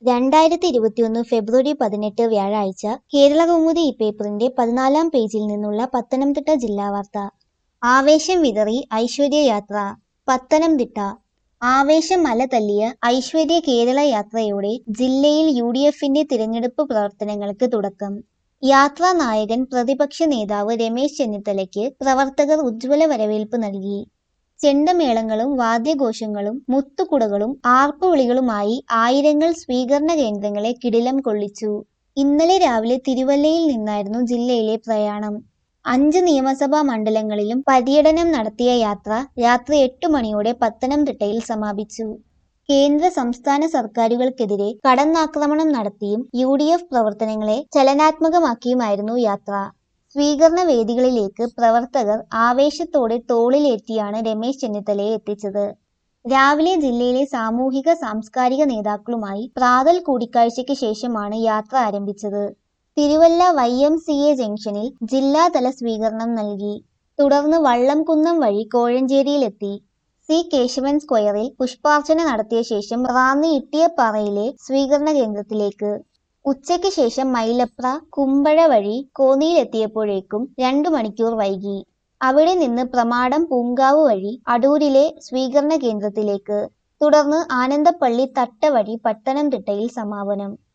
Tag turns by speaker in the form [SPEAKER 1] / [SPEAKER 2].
[SPEAKER 1] രണ്ടായിരത്തി ഇരുപത്തിയൊന്ന് ഫെബ്രുവരി പതിനെട്ട് വ്യാഴാഴ്ച കേരളകൗമുദി ഈ പേപ്പറിന്റെ പതിനാലാം പേജിൽ നിന്നുള്ള പത്തനംതിട്ട ജില്ലാ വാർത്ത ആവേശം വിതറി ഐശ്വര്യയാത്ര പത്തനംതിട്ട ആവേശം മല തല്ലിയ ഐശ്വര്യ കേരള യാത്രയോടെ ജില്ലയിൽ യു ഡി എഫിന്റെ തിരഞ്ഞെടുപ്പ് പ്രവർത്തനങ്ങൾക്ക് തുടക്കം യാത്രാ നായകൻ പ്രതിപക്ഷ നേതാവ് രമേശ് ചെന്നിത്തലയ്ക്ക് പ്രവർത്തകർ ഉജ്ജ്വല വരവേൽപ്പ് നൽകി ചെണ്ടമേളങ്ങളും വാദ്യഘോഷങ്ങളും മുത്തുകുടകളും ആർപ്പുവിളികളുമായി ആയിരങ്ങൾ സ്വീകരണ കേന്ദ്രങ്ങളെ കിടിലം കൊള്ളിച്ചു ഇന്നലെ രാവിലെ തിരുവല്ലയിൽ നിന്നായിരുന്നു ജില്ലയിലെ പ്രയാണം അഞ്ച് നിയമസഭാ മണ്ഡലങ്ങളിലും പര്യടനം നടത്തിയ യാത്ര രാത്രി എട്ട് മണിയോടെ പത്തനംതിട്ടയിൽ സമാപിച്ചു കേന്ദ്ര സംസ്ഥാന സർക്കാരുകൾക്കെതിരെ കടന്നാക്രമണം നടത്തിയും യു ഡി എഫ് പ്രവർത്തനങ്ങളെ ചലനാത്മകമാക്കിയുമായിരുന്നു യാത്ര സ്വീകരണ വേദികളിലേക്ക് പ്രവർത്തകർ ആവേശത്തോടെ തോളിലേറ്റിയാണ് രമേശ് ചെന്നിത്തലയെ എത്തിച്ചത് രാവിലെ ജില്ലയിലെ സാമൂഹിക സാംസ്കാരിക നേതാക്കളുമായി പ്രാതൽ കൂടിക്കാഴ്ചയ്ക്ക് ശേഷമാണ് യാത്ര ആരംഭിച്ചത് Thiruvalla Y M C A ജംഗ്ഷനിൽ ജില്ലാതല സ്വീകരണം നൽകി തുടർന്ന് വള്ളംകുന്നം വഴി കോഴഞ്ചേരിയിലെത്തി സി കേശവൻ സ്ക്വയറിൽ പുഷ്പാർച്ചന നടത്തിയ ശേഷം റാന്നി ഇട്ടിയപ്പാറയിലെ സ്വീകരണ കേന്ദ്രത്തിലേക്ക് ഉച്ചയ്ക്ക് ശേഷം മൈലപ്ര കുമ്പഴ വഴി കോന്നിയിലെത്തിയപ്പോഴേക്കും രണ്ടു മണിക്കൂർ വൈകി അവിടെ നിന്ന് പ്രമാടം പൂങ്കാവ് വഴി അടൂരിലെ സ്വീകരണ കേന്ദ്രത്തിലേക്ക് തുടർന്ന് ആനന്ദപ്പള്ളി തട്ട വഴി പത്തനംതിട്ടയിൽ സമാപനം